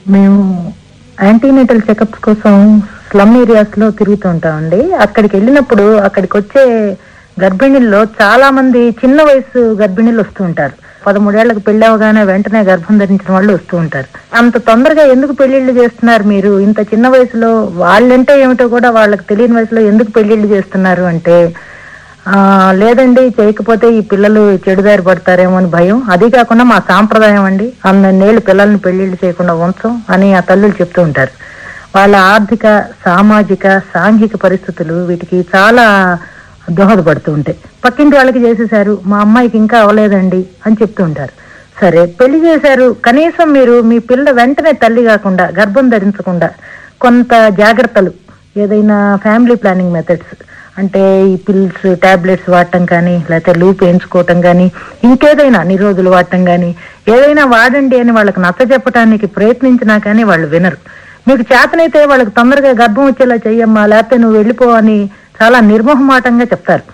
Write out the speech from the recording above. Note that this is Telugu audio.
మేము యాంటీనేటల్ చెకప్స్ కోసం స్లమ్ ఏరియాస్ లో తిరుగుతూ ఉంటామండి అక్కడికి వెళ్ళినప్పుడు అక్కడికి వచ్చే గర్భిణీల్లో చాలా మంది చిన్న వయసు గర్భిణీలు వస్తూ ఉంటారు పదమూడేళ్లకు పెళ్లి అవగానే వెంటనే గర్భం ధరించిన వాళ్ళు వస్తూ ఉంటారు అంత తొందరగా ఎందుకు పెళ్లిళ్ళు చేస్తున్నారు మీరు ఇంత చిన్న వయసులో వాళ్ళంటే ఏమిటో కూడా వాళ్ళకి తెలియని వయసులో ఎందుకు పెళ్లిళ్ళు చేస్తున్నారు అంటే ఆ లేదండి చేయకపోతే ఈ పిల్లలు చెడుదారి పడతారేమో అని భయం అది కాకుండా మా సాంప్రదాయం అండి అన్నేళ్ళు పిల్లల్ని పెళ్లిళ్ళు చేయకుండా ఉంచం అని ఆ తల్లులు చెప్తూ ఉంటారు వాళ్ళ ఆర్థిక సామాజిక సాంఘిక పరిస్థితులు వీటికి చాలా దోహదపడుతూ ఉంటాయి పక్కింటి వాళ్ళకి చేసేసారు మా అమ్మాయికి ఇంకా అవ్వలేదండి అని చెప్తూ ఉంటారు సరే పెళ్లి చేశారు కనీసం మీరు మీ పిల్ల వెంటనే తల్లి కాకుండా గర్భం ధరించకుండా కొంత జాగ్రత్తలు ఏదైనా ఫ్యామిలీ ప్లానింగ్ మెథడ్స్ అంటే ఈ పిల్స్ టాబ్లెట్స్ వాడటం కానీ లేకపోతే లూప్ వేయించుకోవటం కానీ ఇంకేదైనా నిరోధులు వాడటం కానీ ఏదైనా వాడండి అని వాళ్ళకి నచ్చ చెప్పడానికి ప్రయత్నించినా కానీ వాళ్ళు వినరు మీకు చేతనైతే వాళ్ళకి తొందరగా గర్భం వచ్చేలా చెయ్యమ్మా లేకపోతే నువ్వు వెళ్ళిపో అని చాలా నిర్మోహమాటంగా చెప్తారు